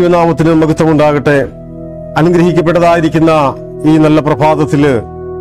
ദൈവനാമത്തിന് മഹത്വമുണ്ടാകട്ടെ അനുഗ്രഹിക്കപ്പെട്ടതായിരിക്കുന്ന ഈ നല്ല പ്രഭാതത്തില്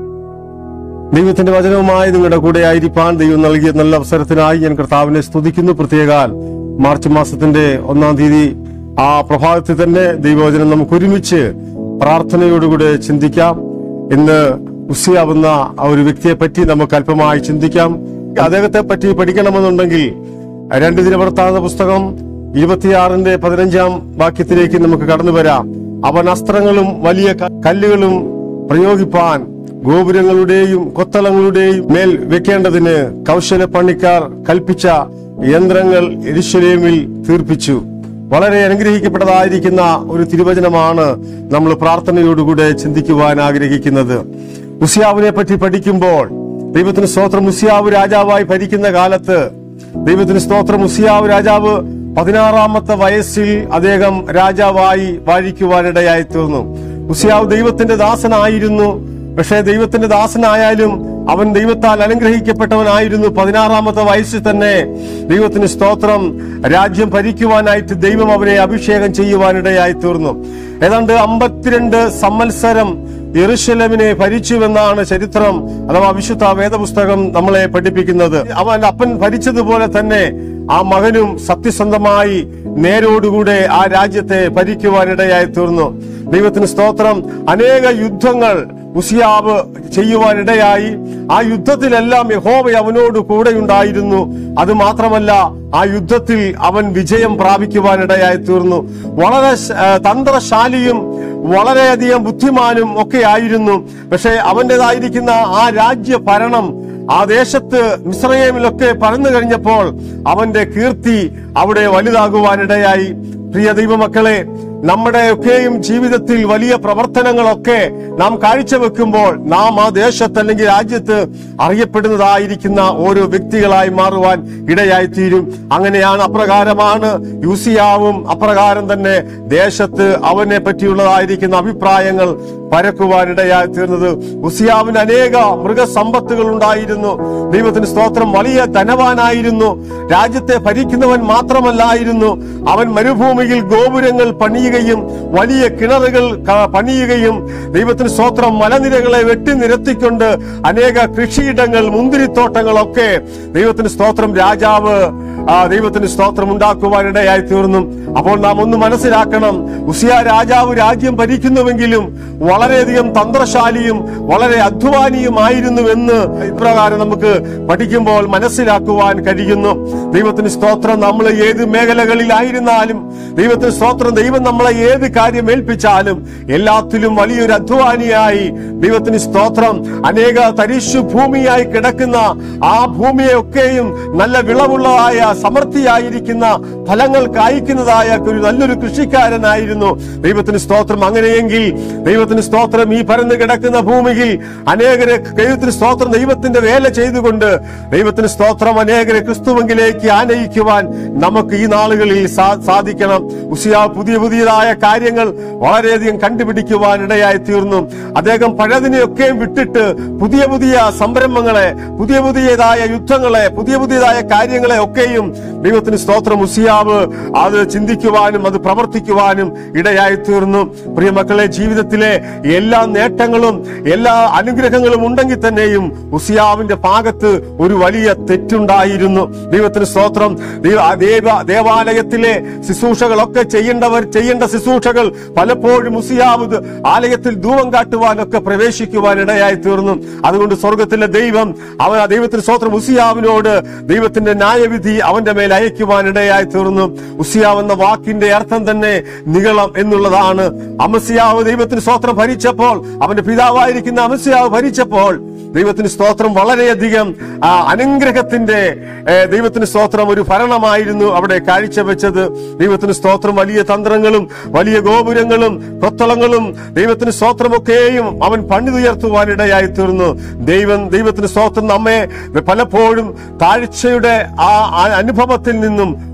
ദൈവത്തിന്റെ വചനവുമായി നിങ്ങളുടെ കൂടെ ആയിരിക്കാൻ ദൈവം നൽകിയ നല്ല അവസരത്തിനായി ഞാൻ കർത്താവിനെ സ്തുതിക്കുന്നു പ്രത്യേകാൽ മാർച്ച് മാസത്തിന്റെ ഒന്നാം തീയതി ആ പ്രഭാതത്തിൽ തന്നെ ദൈവവചനം നമുക്ക് ഒരുമിച്ച് പ്രാർത്ഥനയോടുകൂടെ ചിന്തിക്കാം ഇന്ന് ഉസിയാവുന്ന ആ ഒരു വ്യക്തിയെ പറ്റി നമുക്ക് അല്പമായി ചിന്തിക്കാം അദ്ദേഹത്തെ പറ്റി പഠിക്കണമെന്നുണ്ടെങ്കിൽ രണ്ട് ദിനവൃത്താന്ത പുസ്തകം ഇരുപത്തിയാറിന്റെ പതിനഞ്ചാം വാക്യത്തിലേക്ക് നമുക്ക് കടന്നു വരാം അവൻ അസ്ത്രങ്ങളും വലിയ ക- കല്ലുകളും പ്രയോഗിപ്പാൻ ഗോപുരങ്ങളുടെയും കൊത്തളങ്ങളുടെയും മേൽ വെക്കേണ്ടതിന് കൗശല പണിക്കാർ കൽപ്പിച്ച യന്ത്രങ്ങൾ എരിശലേമിൽ തീർപ്പിച്ചു വളരെ അനുഗ്രഹിക്കപ്പെട്ടതായിരിക്കുന്ന ഒരു തിരുവചനമാണ് നമ്മൾ പ്രാർത്ഥനയോടുകൂടെ ചിന്തിക്കുവാൻ ആഗ്രഹിക്കുന്നത് ഉസിയാവിനെ പറ്റി പഠിക്കുമ്പോൾ ദൈവത്തിന് സ്തോത്രം ഉസിയാവ് രാജാവായി ഭരിക്കുന്ന കാലത്ത് ദൈവത്തിന് സ്തോത്രം ഉസിയാവ് രാജാവ് പതിനാറാമത്തെ വയസ്സിൽ അദ്ദേഹം രാജാവായി വാഴിക്കുവാനിടയായി തീർന്നു ഉസിയാവ് ദൈവത്തിന്റെ ദാസനായിരുന്നു പക്ഷേ ദൈവത്തിന്റെ ദാസനായാലും അവൻ ദൈവത്താൽ അനുഗ്രഹിക്കപ്പെട്ടവനായിരുന്നു പതിനാറാമത്തെ വയസ്സിൽ തന്നെ ദൈവത്തിന് സ്തോത്രം രാജ്യം ഭരിക്കുവാനായിട്ട് ദൈവം അവനെ അഭിഷേകം ചെയ്യുവാനിടയായി തീർന്നു ഏതാണ്ട് അമ്പത്തിരണ്ട് സംവത്സരം യെറുശലേമിനെ ഭരിച്ചുവെന്നാണ് ചരിത്രം അഥവാ വിശുദ്ധ വേദപുസ്തകം നമ്മളെ പഠിപ്പിക്കുന്നത് അവൻ അപ്പൻ ഭരിച്ചതുപോലെ തന്നെ ആ മകനും സത്യസന്ധമായി നേരോടുകൂടെ ആ രാജ്യത്തെ ഭരിക്കുവാനിടയായി തീർന്നു ദൈവത്തിന് സ്തോത്രം അനേക യുദ്ധങ്ങൾ ഉസിയാവ് ചെയ്യുവാനിടയായി ആ യുദ്ധത്തിലെല്ലാം യഹോവ അവനോട് കൂടെയുണ്ടായിരുന്നു അത് മാത്രമല്ല ആ യുദ്ധത്തിൽ അവൻ വിജയം പ്രാപിക്കുവാനിടയായി തീർന്നു വളരെ ശ- ആ, തന്ത്രശാലിയും വളരെയധികം ബുദ്ധിമാനും ഒക്കെ ആയിരുന്നു പക്ഷെ അവന്റേതായിരിക്കുന്ന ആ രാജ്യ ഭരണം ആ ദേശത്ത് മിശ്രയേമിലൊക്കെ പറന്നു കഴിഞ്ഞപ്പോൾ അവന്റെ കീർത്തി അവിടെ വലുതാകുവാനിടയായി പ്രിയ ദൈവമക്കളെ നമ്മുടെ ഒക്കെയും ജീവിതത്തിൽ വലിയ പ്രവർത്തനങ്ങളൊക്കെ നാം കാഴ്ചവെക്കുമ്പോൾ നാം ആ ദേശത്ത് അല്ലെങ്കിൽ രാജ്യത്ത് അറിയപ്പെടുന്നതായിരിക്കുന്ന ഓരോ വ്യക്തികളായി മാറുവാൻ ഇടയായി തീരും അങ്ങനെയാണ് അപ്രകാരമാണ് യൂസിയാവും അപ്രകാരം തന്നെ ദേശത്ത് അവനെ പറ്റിയുള്ളതായിരിക്കുന്ന അഭിപ്രായങ്ങൾ പരക്കുവാനിടയായി തീർന്നത് ഉസിയാവിന് അനേക മൃഗസമ്പത്തുകൾ ഉണ്ടായിരുന്നു ദൈവത്തിന് സ്തോത്രം വലിയ ധനവാനായിരുന്നു രാജ്യത്തെ ഭരിക്കുന്നവൻ മാത്രമല്ലായിരുന്നു അവൻ മരുഭൂമിയിൽ ഗോപുരങ്ങൾ പണിയുകയും വലിയ കിണറുകൾ ക- പണിയുകയും ദൈവത്തിന് സ്തോത്രം മലനിരകളെ വെട്ടി നിരത്തിക്കൊണ്ട് അനേക കൃഷിയിടങ്ങൾ മുന്തിരിത്തോട്ടങ്ങളൊക്കെ ദൈവത്തിന് സ്തോത്രം രാജാവ് ആ ദൈവത്തിന് സ്തോത്രം ഉണ്ടാക്കുവാനിടയായി തീർന്നു അപ്പോൾ നാം ഒന്ന് മനസ്സിലാക്കണം ഉസിയ രാജാവ് രാജ്യം ഭരിക്കുന്നുവെങ്കിലും വളരെയധികം തന്ത്രശാലിയും വളരെ അധ്വാനിയുമായിരുന്നുവെന്ന് ഇപ്രകാരം നമുക്ക് പഠിക്കുമ്പോൾ മനസ്സിലാക്കുവാൻ കഴിയുന്നു ദൈവത്തിന് സ്തോത്രം നമ്മൾ ഏത് മേഖലകളിലായിരുന്നാലും ദൈവത്തിന് സ്തോത്രം ദൈവം നമ്മളെ ഏത് കാര്യം ഏൽപ്പിച്ചാലും എല്ലാത്തിലും വലിയൊരു അധ്വാനിയായി ദൈവത്തിന് സ്തോത്രം അനേക തരിശു ഭൂമിയായി കിടക്കുന്ന ആ ഭൂമിയെയൊക്കെയും നല്ല വിളവുള്ളതായ സമൃദ്ധിയായിരിക്കുന്ന ഫലങ്ങൾ കായ്ക്കുന്നതായ ഒരു നല്ലൊരു കൃഷിക്കാരനായിരുന്നു ദൈവത്തിന് സ്തോത്രം അങ്ങനെയെങ്കിൽ ദൈവത്തിന് സ്തോത്രം ഈ പരന്നു കിടക്കുന്ന ഭൂമിയിൽ അനേകരെ ദൈവത്തിന് സ്തോത്രം ദൈവത്തിന്റെ വേല ചെയ്തുകൊണ്ട് ദൈവത്തിന് സ്തോത്രം അനേകരെ ക്രിസ്തുവെങ്കിലേക്ക് ആനയിക്കുവാൻ നമുക്ക് ഈ നാളുകളിൽ സാ- സാധിക്കണം ഉസിയ പുതിയ പുതിയതായ കാര്യങ്ങൾ വളരെയധികം കണ്ടുപിടിക്കുവാൻ ഇടയായി തീർന്നു അദ്ദേഹം പഴയതിനെയൊക്കെയും വിട്ടിട്ട് പുതിയ പുതിയ സംരംഭങ്ങളെ പുതിയ പുതിയതായ യുദ്ധങ്ങളെ പുതിയ പുതിയതായ കാര്യങ്ങളെ ഒക്കെയും ദൈവത്തിന് സ്തോത്രം ഉസിയാവ് അത് ചിന്തിക്കുവാനും അത് പ്രവർത്തിക്കുവാനും ഇടയായി തീർന്നു പ്രിയമക്കളെ ജീവിതത്തിലെ എല്ലാ നേട്ടങ്ങളും എല്ലാ അനുഗ്രഹങ്ങളും ഉണ്ടെങ്കിൽ തന്നെയും ഉസിയാവിന്റെ ഭാഗത്ത് ഒരു വലിയ തെറ്റുണ്ടായിരുന്നു ദൈവത്തിന് സ്തോത്രം ദൈവ- ആ ദേവ ദേവാലയത്തിലെ ശുശ്രൂഷകളൊക്കെ ചെയ്യേണ്ടവർ ചെയ്യേണ്ട ശുശ്രൂഷകൾ പലപ്പോഴും ഉസിയാവ് ഇത് ആലയത്തിൽ ധൂപം കാട്ടുവാനൊക്കെ പ്രവേശിക്കുവാൻ ഇടയായി തീർന്നു അതുകൊണ്ട് സ്വർഗത്തിലെ ദൈവം അവൻ ആ ദൈവത്തിന് സ്തോത്രം ഉസിയാവിനോട് ദൈവത്തിന്റെ ന്യായവിധി അവന്റെ മേൽ അയക്കുവാൻ ഇടയായി തീർന്നു ഉസിയാവ് എന്ന വാക്കിന്റെ അർത്ഥം തന്നെ നികളം എന്നുള്ളതാണ് അമസിയാവ് ദൈവത്തിന് സ്തോത്രം ഭരിച്ചപ്പോൾ അവന്റെ പിതാവായിരിക്കുന്ന അമസിയാവ് ഭരിച്ചപ്പോൾ ദൈവത്തിന് സ്തോത്രം വളരെയധികം ആ, അനുഗ്രഹത്തിന്റെ ഏ, ദൈവത്തിന് സ്തോത്രം ഒരു ഭരണമായിരുന്നു അവിടെ കാഴ്ചവെച്ചത് ദൈവത്തിന് സ്തോത്രം വലിയ തന്ത്രങ്ങളും വലിയ ഗോപുരങ്ങളും കൊത്തളങ്ങളും ദൈവത്തിന് സ്തോത്രമൊക്കെയും അവൻ പണിതുയർത്തുവാനിടയായി തീർന്നു ദൈവം ദൈവത്തിന് സ്തോത്രം നമ്മെ പലപ്പോഴും താഴ്ചയുടെ ആ ആ അനുഭവത്തിൽ നിന്നും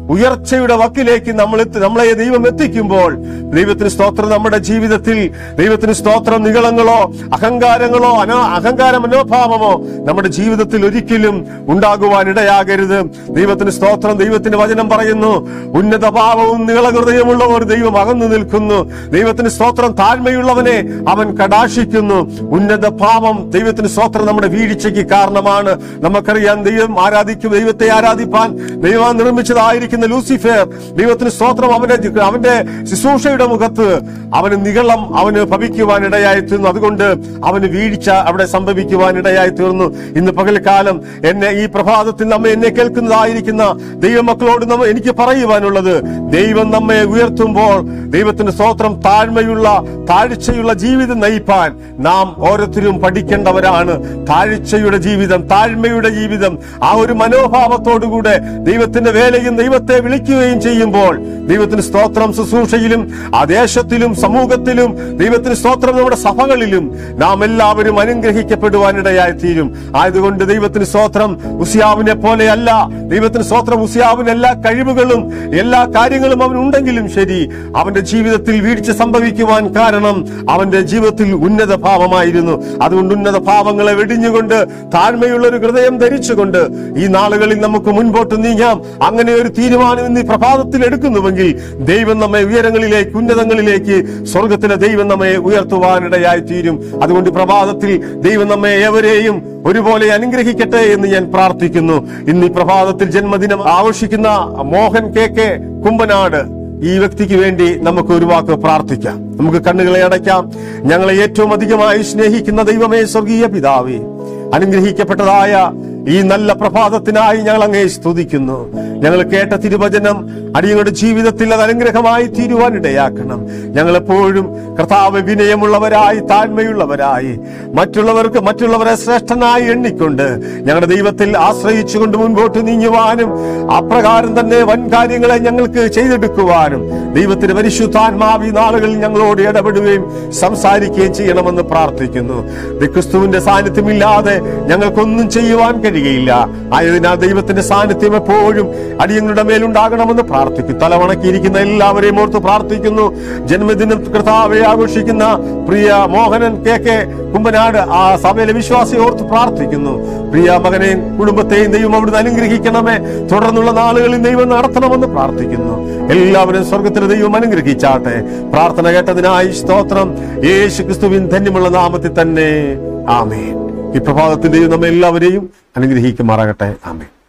ഉയർച്ചയുടെ വക്കിലേക്ക് നമ്മൾ എത്തി- നമ്മളെ ദൈവം എത്തിക്കുമ്പോൾ ദൈവത്തിന് സ്തോത്രം നമ്മുടെ ജീവിതത്തിൽ ദൈവത്തിന് സ്തോത്രം നികളങ്ങളോ അഹങ്കാരങ്ങളോ അനോ അഹങ്കാര മനോഭാവമോ നമ്മുടെ ജീവിതത്തിൽ ഒരിക്കലും ഉണ്ടാകുവാൻ ഇടയാകരുത് ദൈവത്തിന് സ്തോത്രം ദൈവത്തിന്റെ വചനം പറയുന്നു ഉന്നത ഭാവവും നിളഹൃദയമുള്ള ഒരു ദൈവം അകന്നു നിൽക്കുന്നു ദൈവത്തിന് സ്തോത്രം താഴ്മയുള്ളവനെ അവൻ കടാക്ഷിക്കുന്നു ഉന്നത ഭാവം ദൈവത്തിന് സ്തോത്രം നമ്മുടെ വീഴ്ചയ്ക്ക് കാരണമാണ് നമുക്കറിയാം ദൈവം ആരാധിക്കും ദൈവത്തെ ആരാധിപ്പാൻ ദൈവം നിർമ്മിച്ചതായിരിക്കുന്ന ലൂസിഫർ ദൈവത്തിന് സ്തോത്രം അവന്റെ അവന്റെ ശുശ്രൂഷയുടെ മുഖത്ത് അവന് നികളം അവന് ഭവിക്കുവാൻ ഇടയായി തീർന്നു അതുകൊണ്ട് അവന് വീഴ്ച അവിടെ സംഭവിക്കുവാൻ ഇടയായി തീർന്നു ഇന്ന് പകൽക്കാലം എന്നെ ഈ പ്രഭാതത്തിൽ നമ്മെ എന്നെ കേൾക്കുന്നതായിരിക്കുന്ന ദൈവമക്കളോട് നമ്മ എനിക്ക് പറയുവാനുള്ളത് ദൈവം നമ്മെ ഉയർത്തുമ്പോൾ ദൈവത്തിന് സ്തോത്രം താഴ്മയുള്ള താഴ്ചയുള്ള ജീവിതം നയിപ്പാൻ നാം ഓരോരുത്തരും പഠിക്കേണ്ടവരാണ് താഴ്ചയുടെ ജീവിതം താഴ്മയുടെ ജീവിതം ആ ഒരു മനോഭാവത്തോടുകൂടെ ദൈവത്തിന്റെ വേലയും ദൈവത്തെ വിളിക്കുകയും ചെയ്യുമ്പോൾ ദൈവത്തിന് സ്തോത്രം ശുശ്രൂഷയിലും ആ ദേശത്തിലും സമൂഹത്തിലും ദൈവത്തിന് സ്തോത്രം നമ്മുടെ സഭകളിലും നാം എല്ലാവരും അനുഗ്രഹിക്കപ്പെടുവാനിടയായി തീരും ആയതുകൊണ്ട് ദൈവത്തിന് സ്തോത്രം ഉസിയാവിനെ പോലെയല്ല ദൈവത്തിന് സ്തോത്രം ഉസിയാവിന് എല്ലാ കഴിവുകളും എല്ലാ കാര്യങ്ങളും അവനുണ്ടെങ്കിലും ശരി അവന്റെ ജീവിതത്തിൽ വീഴ്ച സംഭവിക്കുവാൻ കാരണം അവന്റെ ജീവിതത്തിൽ ഉന്നത ഭാവമായിരുന്നു അതുകൊണ്ട് ഉന്നത ഭാവങ്ങളെ വെടിഞ്ഞുകൊണ്ട് താഴ്മയുള്ള ഒരു ഹൃദയം ധരിച്ചുകൊണ്ട് ഈ നാളുകളിൽ നമുക്ക് മുൻപോട്ട് നീങ്ങാം അങ്ങനെ ഒരു തീരുമാനം ഇന്ന് ഈ പ്രഭാതത്തിൽ എടുക്കുന്നുവെങ്കിൽ ദൈവം നമ്മെ ഉയരങ്ങളിലേക്ക് ഉന്നതങ്ങളിലേക്ക് സ്വർഗത്തിലെ ദൈവം നമ്മെ ഉയർത്തുവാനിടയായി തീരും അതുകൊണ്ട് ഈ പ്രഭാതത്തിൽ ദൈവം നമ്മെ ഏവരെയും ഒരുപോലെ അനുഗ്രഹിക്കട്ടെ എന്ന് ഞാൻ പ്രാർത്ഥിക്കുന്നു ഇന്ന് ഈ പ്രഭാതത്തിൽ ജന്മദിനം ആഘോഷിക്കുന്ന മോഹൻ കെ കെ കുമ്പനാട് ഈ വ്യക്തിക്ക് വേണ്ടി നമുക്ക് ഒരു വാക്ക് പ്രാർത്ഥിക്കാം നമുക്ക് കണ്ണുകളെ അടയ്ക്കാം ഞങ്ങളെ ഏറ്റവും അധികമായി സ്നേഹിക്കുന്ന ദൈവമേ സ്വർഗീയ പിതാവേ അനുഗ്രഹിക്കപ്പെട്ടതായ ഈ നല്ല പ്രഭാതത്തിനായി ഞങ്ങൾ അങ്ങേ സ്തുതിക്കുന്നു ഞങ്ങൾ കേട്ട തിരുവചനം അടിയങ്ങളുടെ ജീവിതത്തിൽ അത് അനുഗ്രഹമായി തീരുവാൻ ഇടയാക്കണം ഞങ്ങൾ എപ്പോഴും കർത്താവ് വിനയമുള്ളവരായി താഴ്മയുള്ളവരായി മറ്റുള്ളവർക്ക് മറ്റുള്ളവരെ ശ്രേഷ്ഠനായി എണ്ണിക്കൊണ്ട് ഞങ്ങളുടെ ദൈവത്തിൽ ആശ്രയിച്ചുകൊണ്ട് മുൻപോട്ട് നീങ്ങുവാനും അപ്രകാരം തന്നെ വൻ കാര്യങ്ങളെ ഞങ്ങൾക്ക് ചെയ്തെടുക്കുവാനും ദൈവത്തിന്റെ പരിശുദ്ധാത്മാവി നാളുകളിൽ ഞങ്ങളോട് ഇടപെടുകയും സംസാരിക്കുകയും ചെയ്യണമെന്ന് പ്രാർത്ഥിക്കുന്നു ദേ ക്രിസ്തുവിന്റെ സാന്നിധ്യമില്ലാതെ ഞങ്ങൾക്കൊന്നും ചെയ്യുവാൻ കഴിയുകയില്ല ആയതിനാൽ ദൈവത്തിന്റെ സാന്നിധ്യം എപ്പോഴും അടിയങ്ങളുടെ മേലുണ്ടാകണമെന്ന് പ്രാർത്ഥിക്കും തലവണക്കിയിരിക്കുന്ന എല്ലാവരെയും ഓർത്ത് പ്രാർത്ഥിക്കുന്നു ജന്മദിനം കർത്താവെ ആഘോഷിക്കുന്ന പ്രിയ മോഹനൻ കെ കെ കുമ്പനാട് ആ സഭയിലെ വിശ്വാസിയെ ഓർത്ത് പ്രാർത്ഥിക്കുന്നു പ്രിയ മകനെയും കുടുംബത്തെയും ദൈവം അവിടുന്ന് അനുഗ്രഹിക്കണമേ തുടർന്നുള്ള നാളുകളിൽ ദൈവം നടത്തണമെന്ന് പ്രാർത്ഥിക്കുന്നു എല്ലാവരും സ്വർഗത്തിലെ ദൈവം അനുഗ്രഹിച്ചാട്ടെ പ്രാർത്ഥന കേട്ടതിനായി സ്തോത്രം യേശു ക്രിസ്തുവിൻ ധന്യമുള്ള നാമത്തിൽ തന്നെ ആമേൻ ഈ പ്രഭാതത്തിൽ ദൈവം നമ്മെ എല്ലാവരെയും അനുഗ്രഹിക്കുമാറാകട്ടെ ആമേൻ